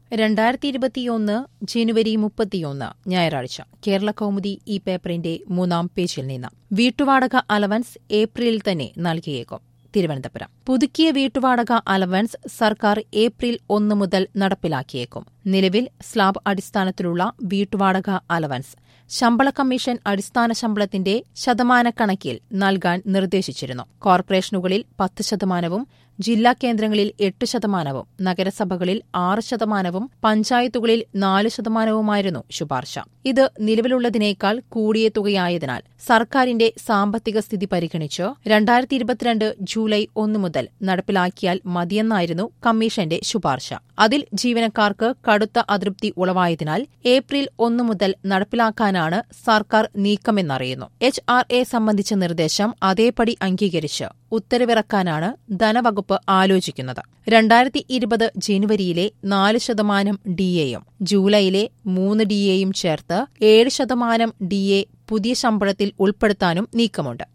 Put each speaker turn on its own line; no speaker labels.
രണ്ടായിരത്തി ഇരുപത്തിയൊന്ന് ജനുവരി മുപ്പത്തിയൊന്ന് ഞായറാഴ്ച കേരള കൗമുദി ഈ പേപ്പറിന്റെ മൂന്നാം പേജിൽ നിന്ന് വീട്ടുവാടക അലവൻസ് ഏപ്രിലിൽ തന്നെ നൽകിയേക്കും തിരുവനന്തപുരം പുതുക്കിയ വീട്ടുവാടക അലവൻസ് സർക്കാർ ഏപ്രിൽ ഒന്ന് മുതൽ നടപ്പിലാക്കിയേക്കും നിലവിൽ സ്ലാബ് അടിസ്ഥാനത്തിലുള്ള വീട്ടുവാടക അലവൻസ് ശമ്പള കമ്മീഷൻ അടിസ്ഥാന ശമ്പളത്തിന്റെ ശതമാനക്കണക്കിൽ നൽകാൻ നിർദ്ദേശിച്ചിരുന്നു കോർപ്പറേഷനുകളിൽ പത്ത് ശതമാനവും ജില്ലാ കേന്ദ്രങ്ങളിൽ എട്ട് ശതമാനവും നഗരസഭകളിൽ ആറ് ശതമാനവും പഞ്ചായത്തുകളിൽ നാല് ശതമാനവുമായിരുന്നു ശുപാർശ ഇത് നിലവിലുള്ളതിനേക്കാൾ കൂടിയ തുകയായതിനാൽ സർക്കാരിന്റെ സാമ്പത്തിക സ്ഥിതി പരിഗണിച്ച് രണ്ടായിരത്തി ഇരുപത്തിരണ്ട് ജൂലൈ ഒന്ന് മുതൽ നടപ്പിലാക്കിയാൽ മതിയെന്നായിരുന്നു കമ്മീഷന്റെ ശുപാർശ അതിൽ ജീവനക്കാർക്ക് കടുത്ത അതൃപ്തി ഉളവായതിനാൽ ഏപ്രിൽ ഒന്ന് മുതൽ നടപ്പിലാക്കാനാണ് സർക്കാർ നീക്കമെന്നറിയുന്നു എച്ച് ആർ എ സംബന്ധിച്ച നിർദ്ദേശം അതേപടി അംഗീകരിച്ച് ഉത്തരവിറക്കാനാണ് ധനവകുപ്പ് ആലോചിക്കുന്നത് രണ്ടായിരത്തി ഇരുപത് ജനുവരിയിലെ നാല് ശതമാനം ഡിഎയും ജൂലൈയിലെ മൂന്ന് ഡിഎയും ചേർത്ത് ഏഴ് ശതമാനം ഡിഎ പുതിയ ശമ്പളത്തിൽ ഉൾപ്പെടുത്താനും നീക്കമുണ്ട്